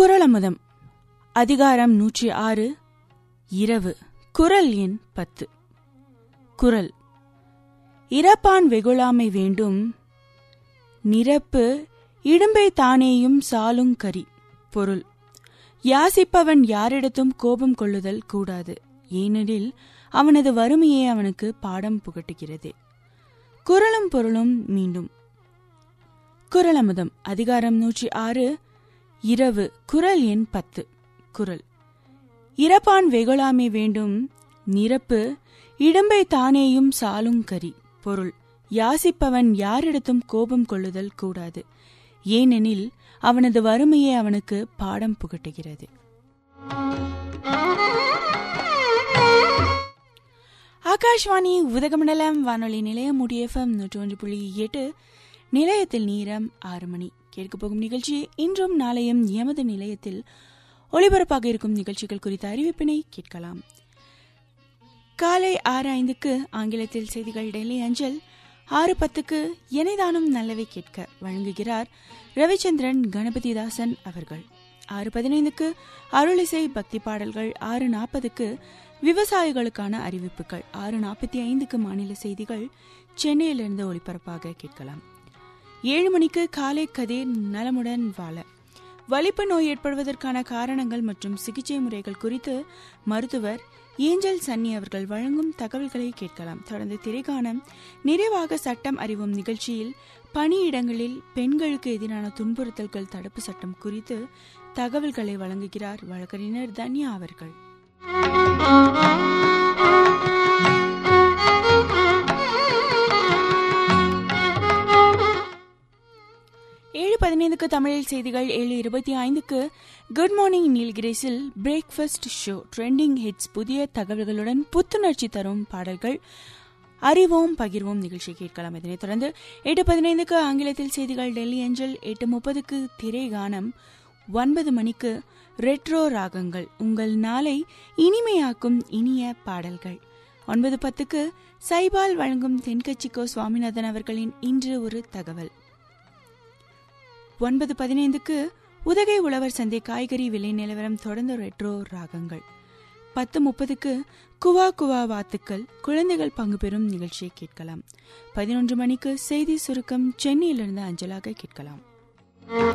குரலமுதம் அதிகாரம் நூற்றி ஆறு இரவு குரல் எண் பத்து குரல் இறப்பான் வெகுளாமை வேண்டும் நிரப்பு இடும்பை தானேயும் சாலுங் கரி பொருள் யாசிப்பவன் யாரிடத்தும் கோபம் கொள்ளுதல் கூடாது ஏனெனில் அவனது வறுமையே அவனுக்கு பாடம் புகட்டுகிறது குரலும் பொருளும் மீண்டும் குரலமுதம் அதிகாரம் நூற்றி ஆறு இரவு குரல் எண் பத்து குரல் இறப்பான் வெகுளாமை வேண்டும் நிரப்பு இடம்பை தானேயும் சாலுங் கரி பொருள் யாசிப்பவன் யாரிடத்தும் கோபம் கொள்ளுதல் கூடாது ஏனெனில் அவனது வறுமையே அவனுக்கு பாடம் புகட்டுகிறது ஆகாஷ்வாணி உதகமண்டலம் வானொலி நிலையம் முடியஃபம் நூற்றி ஒன்று புள்ளி எட்டு நிலையத்தில் நேரம் ஆறு மணி கேட்க போகும் நிகழ்ச்சி இன்றும் நாளையும் எமது நிலையத்தில் ஒளிபரப்பாக இருக்கும் நிகழ்ச்சிகள் குறித்த அறிவிப்பினை கேட்கலாம் காலை ஆறு ஐந்துக்கு ஆங்கிலத்தில் செய்திகள் டெல்லி அஞ்சல் ஆறு பத்துக்கு எனைதானும் நல்லவை கேட்க வழங்குகிறார் ரவிச்சந்திரன் கணபதிதாசன் அவர்கள் ஆறு பதினைந்துக்கு அருளிசை பக்தி பாடல்கள் ஆறு நாற்பதுக்கு விவசாயிகளுக்கான அறிவிப்புகள் ஆறு நாற்பத்தி ஐந்துக்கு மாநில செய்திகள் சென்னையிலிருந்து ஒளிபரப்பாக கேட்கலாம் ஏழு மணிக்கு காலை கதிர் நலமுடன் வாழ வலிப்பு நோய் ஏற்படுவதற்கான காரணங்கள் மற்றும் சிகிச்சை முறைகள் குறித்து மருத்துவர் ஏஞ்சல் சன்னி அவர்கள் வழங்கும் தகவல்களை கேட்கலாம் தொடர்ந்து திரைக்காணம் நிறைவாக சட்டம் அறிவும் நிகழ்ச்சியில் பணியிடங்களில் பெண்களுக்கு எதிரான துன்புறுத்தல்கள் தடுப்பு சட்டம் குறித்து தகவல்களை வழங்குகிறார் வழக்கறிஞர் தன்யா அவர்கள் ஏழு பதினைந்துக்கு தமிழில் செய்திகள் ஏழு இருபத்தி ஐந்துக்கு குட் மார்னிங் நீல்கிரேஸில் பிரேக்ஃபாஸ்ட் ஷோ ட்ரெண்டிங் ஹிட்ஸ் புதிய தகவல்களுடன் புத்துணர்ச்சி தரும் பாடல்கள் அறிவோம் பகிர்வோம் நிகழ்ச்சி கேட்கலாம் இதனைத் தொடர்ந்து எட்டு பதினைந்துக்கு ஆங்கிலத்தில் செய்திகள் டெல்லி அஞ்சல் எட்டு முப்பதுக்கு திரை கானம் ஒன்பது மணிக்கு ரெட்ரோ ராகங்கள் உங்கள் நாளை இனிமையாக்கும் இனிய பாடல்கள் ஒன்பது பத்துக்கு சைபால் வழங்கும் தென்கட்சிக்கோ சுவாமிநாதன் அவர்களின் இன்று ஒரு தகவல் ஒன்பது பதினைந்துக்கு உதகை உழவர் சந்தை காய்கறி விலை நிலவரம் தொடர்ந்து ரெட்ரோ ராகங்கள் பத்து முப்பதுக்கு குவா குவா வாத்துக்கள் குழந்தைகள் பங்கு பெறும் நிகழ்ச்சியை கேட்கலாம் பதினொன்று மணிக்கு செய்தி சுருக்கம் சென்னையிலிருந்து அஞ்சலாக கேட்கலாம்